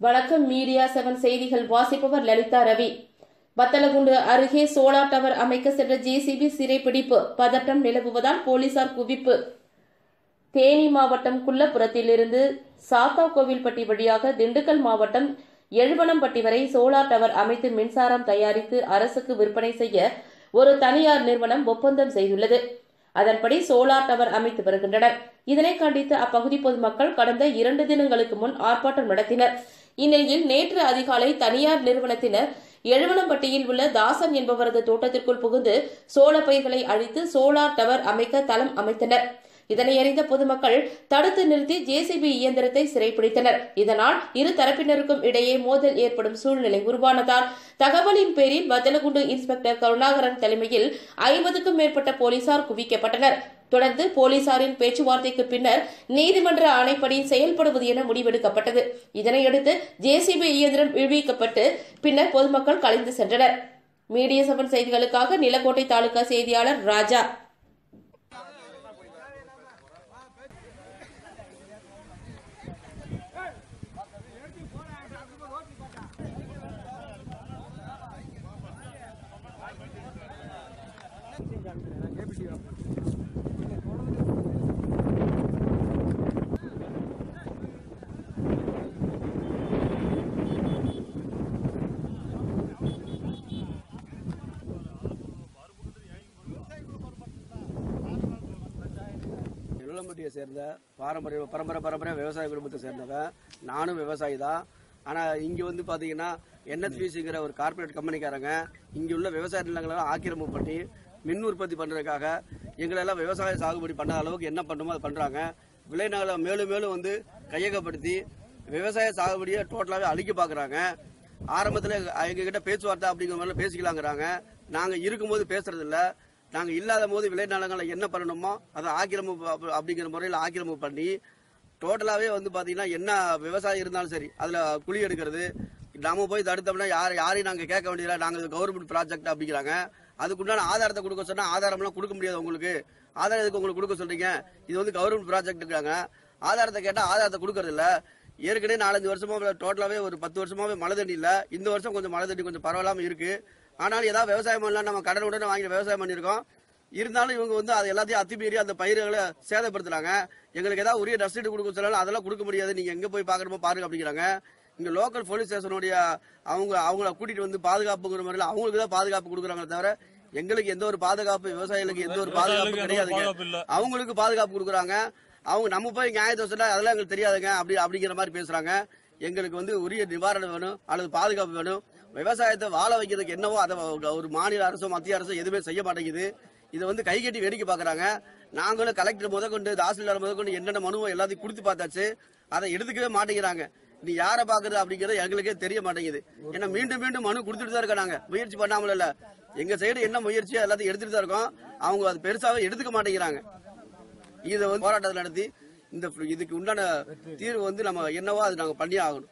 வணக்கம் media seven செய்திகள் வாசிப்பவர் லலிதா ரவி வத்தலகுண்டு அருகே சோலார் டவர் அமைக்க சென்ற ஜேசிபி சிறைப்பிடிப்பு பதட்டம் நிலவுவதால் போலீசார் குவிப்பு தேனி மாவட்டம் குள்ளப்புறத்திலிருந்து சாத்தா கோவில்பட்டி வழியாக திண்டுக்கல் மாவட்டம் எழுவனம்பட்டி வரை சோலார் டவர் அமைத்து மின்சாரம் தயாரித்து அரசுக்கு விற்பனை செய்ய ஒரு தனியார் நிறுவனம் ஒப்பந்தம் செய்துள்ளது அதன்படி சோலார் டவர் அமைத்து வருகின்றனர் இதனை கண்டித்து அப்பகுதி பொதுமக்கள் கடந்த இரண்டு தினங்களுக்கு முன் ஆர்ப்பாட்டம் நடத்தினர் இந்நிலையில் நேற்று அதிகாலை தனியார் நிறுவனத்தினர் எழுவனம்பட்டியில் உள்ள தாசன் என்பவரது தோட்டத்திற்குள் புகுந்து சோள பயிர்களை அழித்து சோலார் டவர் அமைக்க தளம் அமைத்தனர் இதனை அறிந்த பொதுமக்கள் தடுத்து நிறுத்தி ஜேசிபி இயந்திரத்தை சிறைப்பிடித்தனர் இதனால் இரு தரப்பினருக்கும் இடையே மோதல் ஏற்படும் சூழ்நிலை உருவானதால் தகவலின் பேரில் வத்தலகுண்டு இன்ஸ்பெக்டர் கருணாகரன் தலைமையில் ஐம்பதுக்கும் மேற்பட்ட போலீசார் குவிக்கப்பட்டனர் தொடர்ந்து போலீசாரின் பேச்சுவார்த்தைக்கு பின்னர் நீதிமன்ற ஆணைப்படி செயல்படுவது என முடிவெடுக்கப்பட்டது இதனையடுத்து ஜேசிபி இயந்திரம் விடுவிக்கப்பட்டு பின்னர் பொதுமக்கள் கலைந்து சென்றனர் மீடியா செவன் செய்திகளுக்காக நிலக்கோட்டை தாலுகா செய்தியாளர் ராஜா நிலம்பட்டியை சேர்ந்த பாரம்பரிய பரம்பரை பரம்பரை விவசாய குடும்பத்தை சேர்ந்தவன் நானும் விவசாயி தான் ஆனால் இங்கே வந்து பார்த்தீங்கன்னா என்எஸ்பிசிங்கிற ஒரு கார்ப்பரேட் கம்பெனிக்காரங்க இங்கே உள்ள விவசாய நிலங்களெல்லாம் ஆக்கிரமிப்பு பண்ணி மின் உற்பத்தி பண்ணுறதுக்காக எங்களெல்லாம் விவசாய சாகுபடி பண்ண அளவுக்கு என்ன பண்ணுமோ அதை பண்ணுறாங்க விளைநிலங்களை மேலும் மேலும் வந்து கையகப்படுத்தி விவசாய சாகுபடியை டோட்டலாகவே அழிக்க பார்க்குறாங்க ஆரம்பத்தில் எங்ககிட்ட பேச்சுவார்த்தை அப்படிங்கிற மாதிரிலாம் பேசிக்கலாங்கிறாங்க நாங்கள் இருக்கும்போது பேசுறதில்ல நாங்கள் இல்லாத போது விளைநிலங்களை என்ன பண்ணணுமோ அதை ஆக்கிரமிப்பு அப்ப- அப்படிங்கிற முறையில் ஆக்கிரமிப்பு பண்ணி டோட்டலாகவே வந்து பார்த்தீங்கன்னா என்ன விவசாயம் இருந்தாலும் சரி அதில் குழி எடுக்கிறது நாம போய் தடுத்தோம்னா யார் யாரையும் நாங்கள் கேட்க வேண்டியதில்லை நாங்கள் கவர்மெண்ட் ப்ராஜெக்ட் அப்படிங்கிறாங்க அதுக்குண்டான ஆதாரத்தை கொடுக்க சொன்னால் ஆதாரம்லாம் கொடுக்க முடியாது உங்களுக்கு ஆதாரம் எதுக்கு உங்களுக்கு கொடுக்க சொல்றீங்க இது வந்து கவர்மெண்ட் ப்ராஜெக்ட்டுங்கிறாங்க ஆதாரத்தை கேட்டால் ஆதாரத்தை கொடுக்கறதில்ல ஏற்கனவே நாலஞ்சு வருஷமா டோட்டலாகவே ஒரு பத்து வருஷமாவே மழை தண்ணி இல்லை இந்த வருஷம் கொஞ்சம் மழை தண்ணி கொஞ்சம் பரவாயில்லாம இருக்கு ஆனாலும் ஏதாவது விவசாயம் பண்ணலாம் நம்ம கடன் உடனே வாங்கி விவசாயம் பண்ணியிருக்கோம் இருந்தாலும் இவங்க வந்து அது எல்லாத்தையும் அத்துமீறி அந்த பயிர்களை சேதப்படுத்துறாங்க எங்களுக்கு ஏதாவது உரிய ரசீடு கொடுக்க சொன்னாலும் அதெல்லாம் கொடுக்க முடியாது நீங்க எங்க போய் பார்க்கணுமோ பாருங்க அப்படிங்கிறாங்க இங்க லோக்கல் போலீஸ் ஸ்டேஷனுடைய அவங்க அவங்கள கூட்டிட்டு வந்து பாதுகாப்புங்கிற முறையில் அவங்களுக்கு தான் பாதுகாப்பு கொடுக்குறாங்க தவிர எங்களுக்கு எந்த ஒரு பாதுகாப்பு விவசாயிகளுக்கு எந்த ஒரு பாதுகாப்பு கிடையாதுங்க அவங்களுக்கு பாதுகாப்பு கொடுக்குறாங்க அவங்க நம்ம போய் நியாயத்தை சொன்னா அதெல்லாம் எங்களுக்கு தெரியாதுங்க அப்படி அப்படிங்கிற மாதிரி பேசுறாங்க எங்களுக்கு வந்து உரிய நிவாரணம் வேணும் அல்லது பாதுகாப்பு வேணும் விவசாயத்தை வாழ வைக்கிறதுக்கு என்னவோ அதை ஒரு மாநில அரசோ மத்திய அரசோ எதுவுமே செய்ய மாட்டேங்குது இதை வந்து கை கட்டி வேடிக்கை பார்க்கறாங்க நாங்களும் கலெக்டர் முதற்கொண்டு தாசில்தார் முதற்கொண்டு என்னென்ன மனுவோ எல்லாத்தையும் கொடுத்து பார்த்தாச்சு அதை எடுத்துக்கவே மாட்டேங்கிறாங்க நீ யாரை பாக்குறது அப்படிங்கிறது எங்களுக்கே தெரிய மாட்டேங்குது ஏன்னா மீண்டும் மீண்டும் மனு கொடுத்துட்டு தான் இருக்காங்க முயற்சி பண்ணாமல் இல்ல எங்க சைடு என்ன முயற்சியோ எல்லாத்தையும் எடுத்துட்டு தான் இருக்கோம் அவங்க அது பெருசாவே எடுத்துக்க மாட்டேங்கிறாங்க இதை வந்து போராட்டத்தை நடத்தி இந்த இதுக்கு உண்டான தீர்வு வந்து நம்ம என்னவோ அது நாங்க பண்ணியே ஆகணும்